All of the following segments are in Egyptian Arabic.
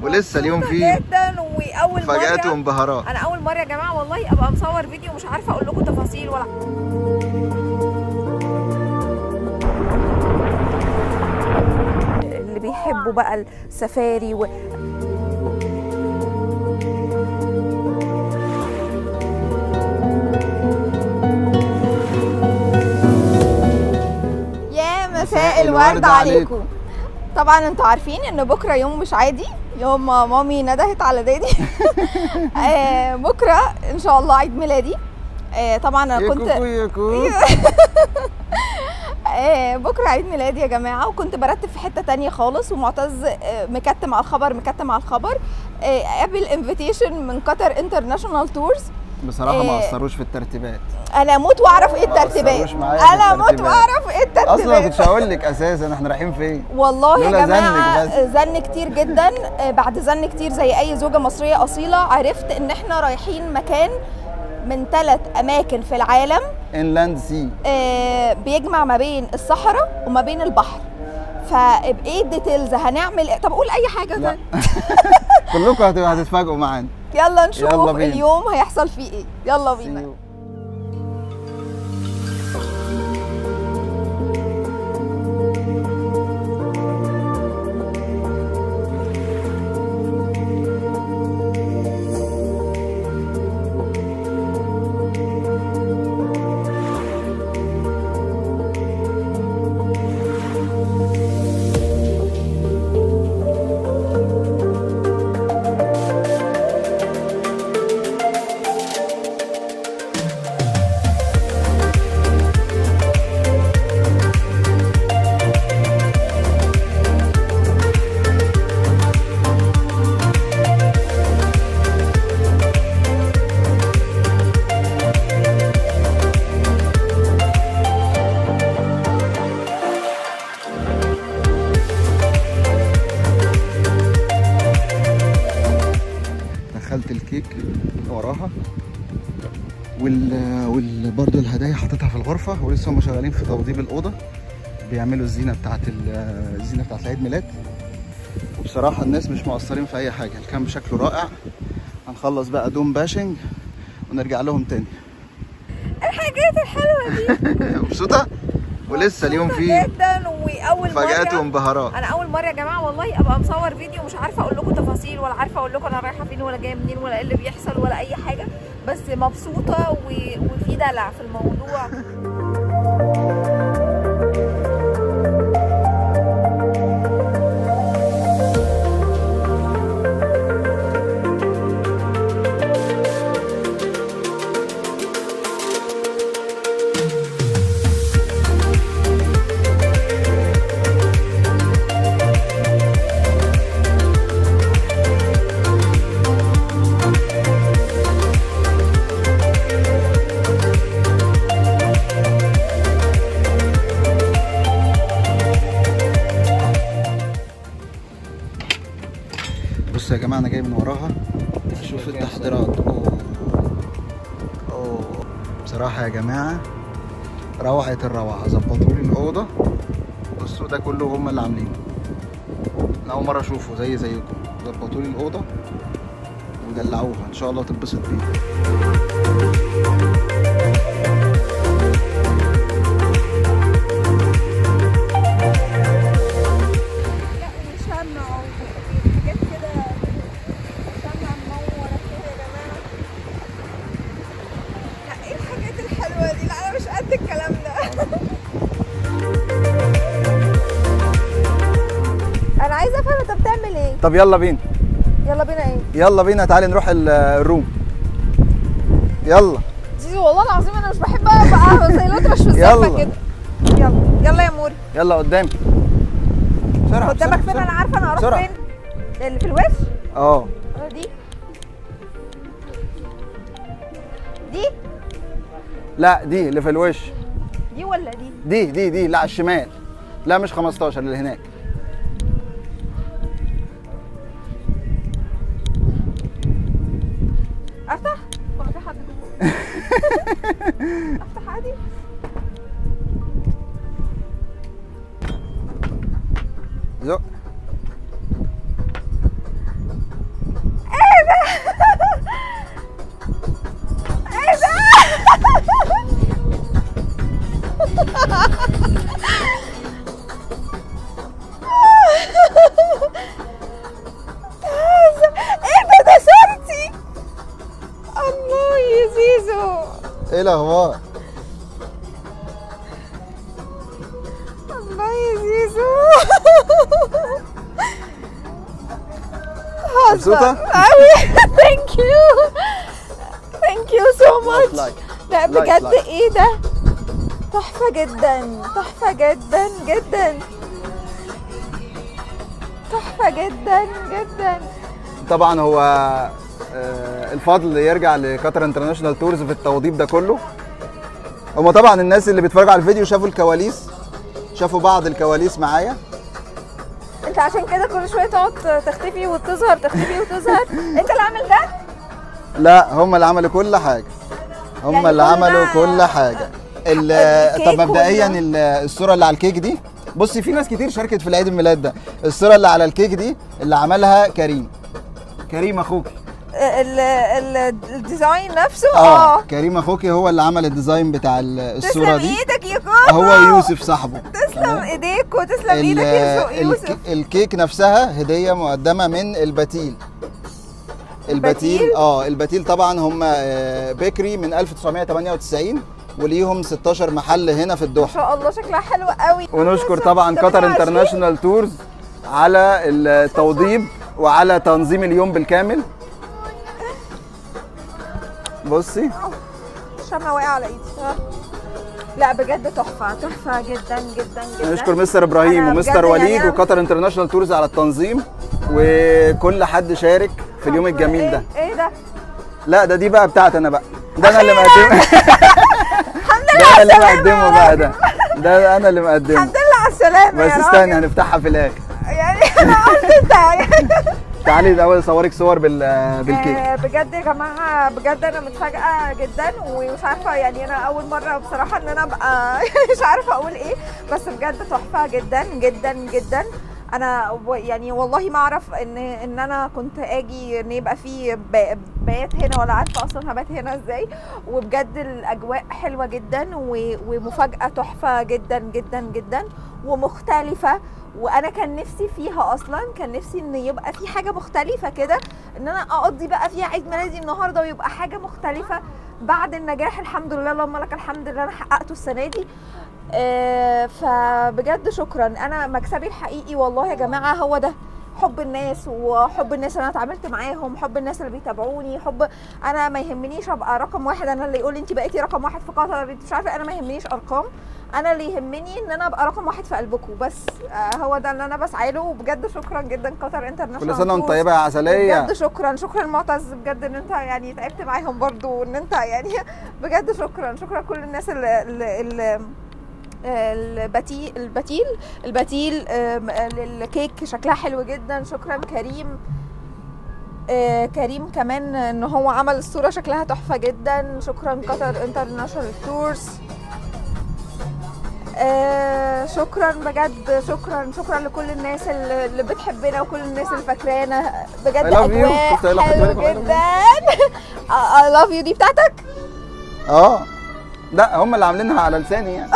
ولسه اليوم مبسوطة فيه جدا واول مفاجآت مره وانبهارات انا اول مره يا جماعه والله ابقى مصور فيديو مش عارفه اقول لكم تفاصيل ولا اللي بيحبوا بقى السفاري و... يا مساء الورد عليكم طبعا انتوا عارفين ان بكره يوم مش عادي يوم ما مامي ندهت على دادي آه، بكره ان شاء الله عيد ميلادي آه، طبعا انا كنت يكو يكو آه، بكره عيد ميلادي يا جماعه وكنت برتب في حته تانية خالص ومعتز آه، مكتم على الخبر مكتم على الخبر آه، قابل انفيتيشن من قطر انترناشونال تورز بصراحه ما إيه. قصروش في الترتيبات انا اموت واعرف ايه ما الترتيبات قصروش معايا في انا اموت الترتيبات. واعرف ايه الترتيبات اصلا ما كنتش هقول لك اساسا احنا رايحين فين والله يا لولا جماعه زنك زن كتير جدا آه، بعد زن كتير زي اي زوجه مصريه اصيله عرفت ان احنا رايحين مكان من ثلاث اماكن في العالم انلاند سي آه، بيجمع ما بين الصحراء وما بين البحر فبايه الديتيلز هنعمل إيه؟ طب قول اي حاجه لا طيب. كلكم هتبقوا هتتفاجئوا معانا يلا نشوف يلا بينا. اليوم هيحصل فيه ايه يلا See بينا you. دخلت الكيك وراها وال وال برضه الهدايا حطيتها في الغرفه ولسه هم شغالين في توضيب الاوضه بيعملوا الزينه بتاعت ال- الزينه بتاعت العيد ميلاد وبصراحه الناس مش مقصرين في اي حاجه الكامب شكله رائع هنخلص بقى دوم باشنج ونرجع لهم تاني الحاجات الحلوه دي مبسوطه ولسه اليوم فيه جدا واول مفاجآت مره وانبهارات انا اول مره يا جماعه والله ابقى مصور فيديو مش عارفه اقول لكم تفاصيل ولا عارفه اقول لكم انا رايحه فين ولا جايه منين ولا ايه اللي بيحصل ولا اي حاجه بس مبسوطه و... وفي دلع في الموضوع بصوا يا جماعه انا جاي من وراها شوف التحضيرات اوه اوه بصراحه يا جماعه روعه الروعه ظبطوا لي الاوضه بصوا ده كله هم اللي عاملينه انا اول مره اشوفه زي زيكم ظبطوا لي الاوضه ودلعوها ان شاء الله تتبسط بيها لا وشمع وحاجات كده شمع منوره كده يا جماعه لا ايه الحاجات الحلوه دي لا انا مش قد الكلام ده انا عايزه افهم انت بتعمل ايه طب يلا بينا يلا بينا ايه يلا بينا تعالي نروح ال- الروم يلا زيزو والله العظيم انا مش بحب ابقى زي الاطرش في الزفه يلا. كده يلا يلا يا موري يلا قدامي بسرعه قدامك بسرعة، فين انا بسرعة. عارفه انا هروح بسرعة. فين اللي في الوش اه ولا دي دي لا دي اللي في الوش دي ولا دي دي دي دي لا على الشمال لا مش 15 اللي هناك افتح ولا في حد جوه افتح عادي زق ايه الاخبار الله يا زيزو مبسوطة؟ قوي ثانك يو ثانك يو سو Like, ماتش like. لا Like, بجد like. ايه ده تحفة جدا تحفة جدا جدا تحفة جدا جدا طبعا هو آه، الفضل يرجع لقطر انترناشونال تورز في التوضيب ده كله هما طبعا الناس اللي بيتفرجوا على الفيديو شافوا الكواليس شافوا بعض الكواليس معايا انت عشان كده كل شوية تقعد تختفي وتظهر تختفي وتظهر انت اللي عامل ده لا هم اللي عملوا كل حاجه هم يعني اللي كل عملوا ده- كل حاجه ال- الكيك طب مبدئيا وال- ال- الصوره اللي على الكيك دي بصي في ناس كتير شاركت في العيد الميلاد ده الصوره اللي على الكيك دي اللي عملها كريم كريم اخوك ال- ال- الديزاين نفسه اه اه كريم اخوكي هو اللي عمل الديزاين بتاع ال- الصوره تسلم دي ايدك يا كوكو هو يوسف صاحبه تسلم ايديك وتسلم ال- ايدك يا زو- يوسف الك- الكيك نفسها هديه مقدمه من البتيل البتيل البتيل؟ اه البتيل طبعا هم آه، بيكري من 1998 وليهم 16 محل هنا في ما الدوحه شاء الله شكلها حلو قوي ونشكر طبعا قطر 28. انترناشونال تورز على التوضيب وعلى تنظيم اليوم بالكامل بصي الشمع واقع على ايدي آه. لا بجد تحفه تحفه جدا جدا جدا نشكر مستر ابراهيم أنا ومستر بجد يعني وليد أنا- وقطر انترناشونال تورز على التنظيم وكل حد شارك في اليوم الجميل ده ايه, إيه ده لا ده دي بقى بتاعتي انا بقى ده انا اللي مقدمه ده انا اللي مقدمه بقى ده ده انا اللي مقدمه الحمد لله على السلامه بس يا استني راجل. هنفتحها في الاخر يعني انا قلت انت يعني تعالي الاول اصورك صور بال بالكيك آه، بجد يا جماعه بجد انا متفاجئه جدا ومش عارفه يعني انا اول مره بصراحه ان انا ابقى مش عارفه اقول ايه بس بجد تحفه جدا جدا جدا انا و- يعني والله ما اعرف ان ان انا كنت اجي ان يبقى في ب- بيات هنا ولا عارفه اصلا هبات هنا ازاي وبجد الاجواء حلوه جدا و- ومفاجاه تحفه جدا جدا جدا ومختلفه وانا كان نفسي فيها اصلا كان نفسي ان يبقى في حاجه مختلفه كده ان انا اقضي بقى فيها عيد ميلادي النهارده ويبقى حاجه مختلفه بعد النجاح الحمد لله اللهم لك الحمد لله انا حققته السنه دي آه، فبجد شكرا انا مكسبي الحقيقي والله يا جماعه هو ده حب الناس وحب الناس اللي انا اتعاملت معاهم حب الناس اللي بيتابعوني حب انا ما يهمنيش ابقى رقم واحد انا اللي يقول لي انت بقيتي رقم واحد في قطر انت مش عارفه انا ما يهمنيش ارقام انا اللي يهمني ان انا ابقى رقم واحد في قلبكم بس آه هو ده اللي انا بسعى له وبجد شكرا جدا قطر انترناشونال كل سنه وانت تورز. طيبه يا عسليه بجد شكرا شكرا معتز بجد ان انت يعني تعبت معاهم برضو وان انت يعني بجد شكرا شكرا كل الناس اللي, اللي, اللي البتيل البتيل البتيل آم، الكيك شكلها حلو جدا شكرا كريم آه، كريم كمان ان هو عمل الصوره شكلها تحفه جدا شكرا قطر انترناشونال تورز آه شكرا بجد شكرا شكرا لكل الناس اللي اللي بتحبنا وكل الناس اللي فاكرانا بجد I love you. اجواء شفت قايلة حلو حطيت بالك I love you. جدا I love you دي بتاعتك اه لا هم اللي عاملينها على لساني يعني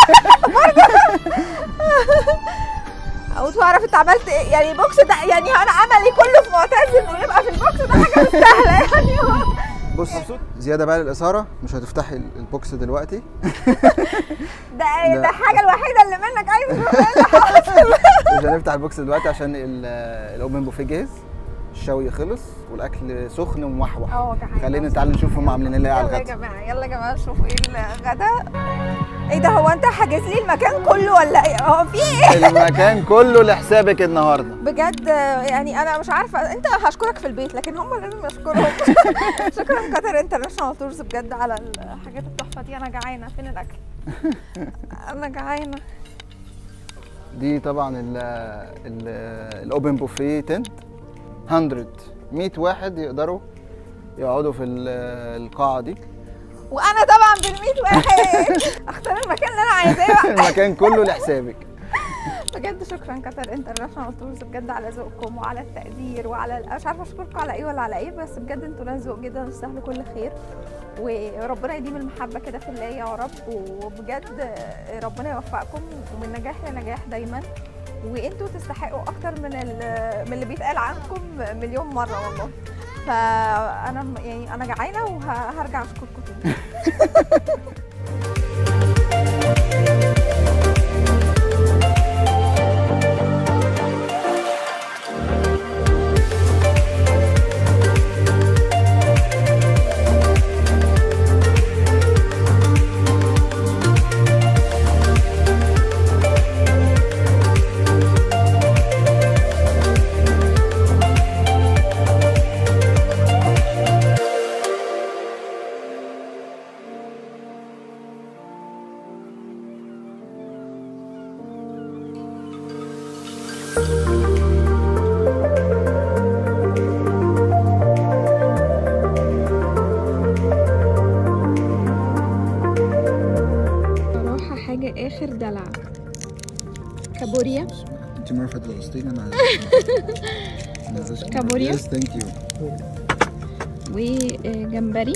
او تعرف انت عملت ايه يعني البوكس ده يعني انا عملي كله في معتز انه يبقى في البوكس ده حاجه مش سهله يعني بص زياده بقى للاثاره مش هتفتحي ال- البوكس دلوقتي ده لا. ده الحاجه الوحيده اللي منك عايز تقول ايه اللي حاصل مش هنفتح البوكس دلوقتي عشان ال- الاوبن بوفيه جاهز الشوي خلص والاكل سخن وموحوح اه ده حقيقي. خلينا تعالى نشوف هم عاملين ايه على يلا يا الغدا جماعه يلا يا جماعه نشوف ايه الغدا ايه ده هو انت حاجز لي المكان كله ولا ايه هو في ايه المكان كله لحسابك النهارده بجد يعني انا مش عارفه انت هشكرك في البيت لكن هم لازم اشكرهم شكرا قطر انترناشونال تورز بجد على الحاجات التحفه دي انا جعانه فين الاكل انا جعانه دي طبعا ال ال الاوبن بوفيه تنت 100 100 واحد يقدروا يقعدوا في ال- القاعه دي وانا طبعا بال واحد اختار المكان اللي انا عايزاه بقى. المكان كله لحسابك بجد شكرا قطر انترناشونال تورز بجد على ذوقكم وعلى التقدير وعلى ال- مش عارفه اشكركم على ايه ولا على ايه بس بجد انتوا ناس ذوق جدا تستاهلوا كل خير وربنا يديم المحبه كده في الله يا رب وبجد ربنا يوفقكم ومن نجاح لنجاح دايما وانتوا تستحقوا اكتر من ال- من اللي بيتقال عنكم مليون مره والله فانا م- يعني انا جعانه وهرجع اشكركم تاني صراحة حاجة آخر دلع كابوريا انت مرة فلسطين انا كابوريا؟ يس ثانك يو وجمبري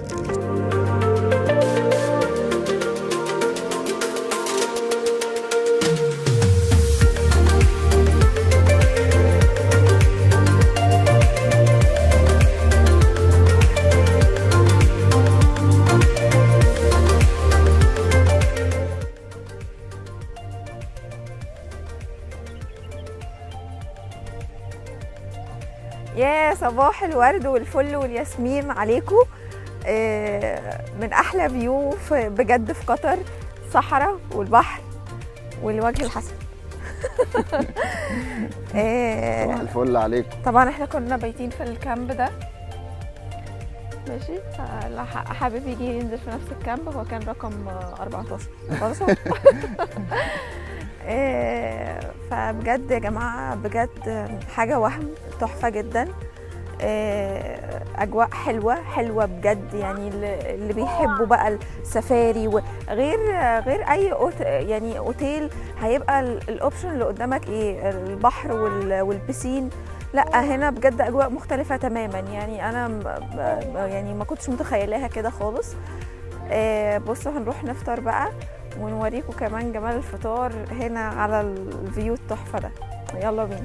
يا صباح الورد والفل والياسمين عليكم آه، من احلى فيو في بجد في قطر الصحراء والبحر والوجه الحسن آه، صباح الفل عليكم طبعا احنا كنا بايتين في الكامب ده ماشي فاللي ح- حابب يجي ينزل في نفس الكامب هو كان رقم آه، 14 14 آه، فبجد يا جماعة بجد حاجة وهم تحفة جدا آه، أجواء حلوة حلوة بجد يعني اللي اللي بيحبوا بقى السفاري وغير غير أي أوت يعني أوتيل هيبقى ال- الأوبشن اللي قدامك إيه البحر وال- والبسين لا هنا بجد اجواء مختلفه تماما يعني انا م- ب- يعني ما كنتش متخيلاها كده خالص آه، بصوا هنروح نفطر بقى ونوريكم كمان جمال الفطار هنا على الفيو التحفه ده يلا بينا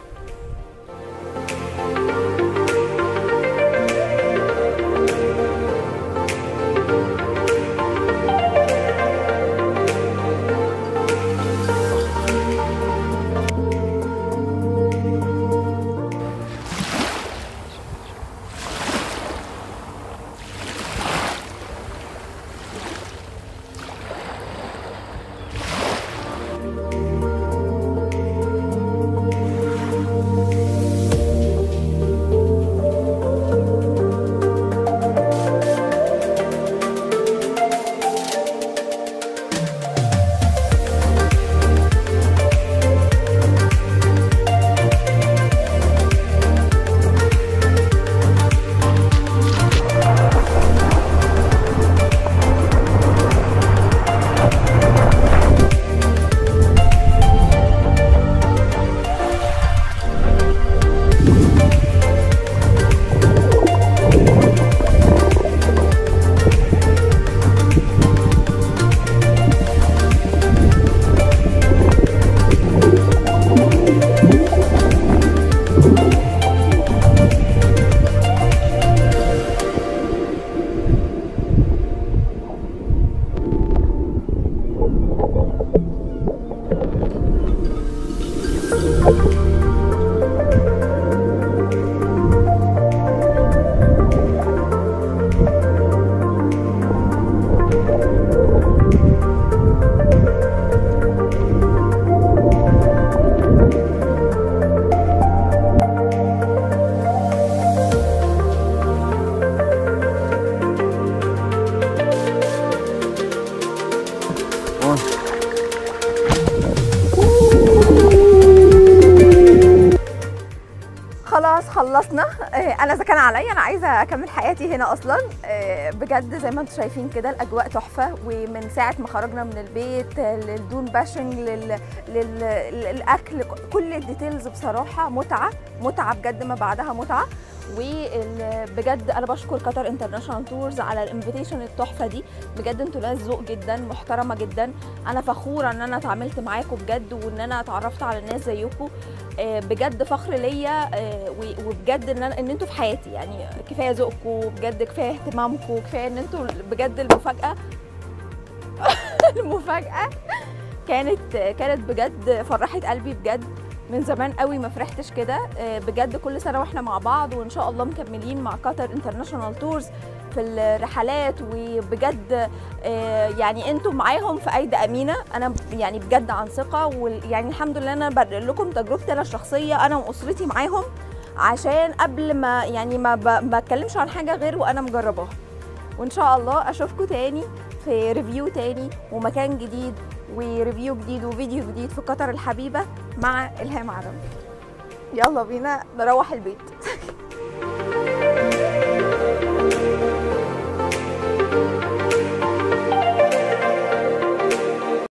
خلاص خلصنا آه، انا اذا كان عليا انا عايزه اكمل حياتي هنا اصلا آه، بجد زي ما انتم شايفين كده الاجواء تحفه ومن ساعه ما خرجنا من البيت آه، للدون باشنج لل... لل... للاكل كل الديتيلز بصراحه متعه متعه بجد ما بعدها متعه وبجد انا بشكر قطر انترناشونال تورز على الانفيتيشن التحفه دي بجد انتوا ناس ذوق جدا محترمه جدا انا فخوره ان انا اتعاملت معاكم بجد وان انا اتعرفت على ناس زيكم آه، بجد فخر ليا آه، و- وبجد ان أنا- ان انتوا في حياتي يعني كفايه ذوقكم بجد كفايه اهتمامكم كفايه ان انتوا بجد المفاجاه المفاجاه كانت كانت بجد فرحت قلبي بجد من زمان قوي ما فرحتش كده آه، بجد كل سنه واحنا مع بعض وان شاء الله مكملين مع قطر انترناشونال تورز في الرحلات وبجد آه، يعني انتم معاهم في ايدي امينه انا يعني بجد عن ثقه ويعني الحمد لله انا بنقل لكم تجربتي انا الشخصيه انا واسرتي معاهم عشان قبل ما يعني ما ب- ما اتكلمش عن حاجه غير وانا مجرباها وان شاء الله اشوفكم تاني في ريفيو تاني ومكان جديد وريفيو جديد وفيديو جديد في قطر الحبيبه مع الهام عربي يلا بينا نروح البيت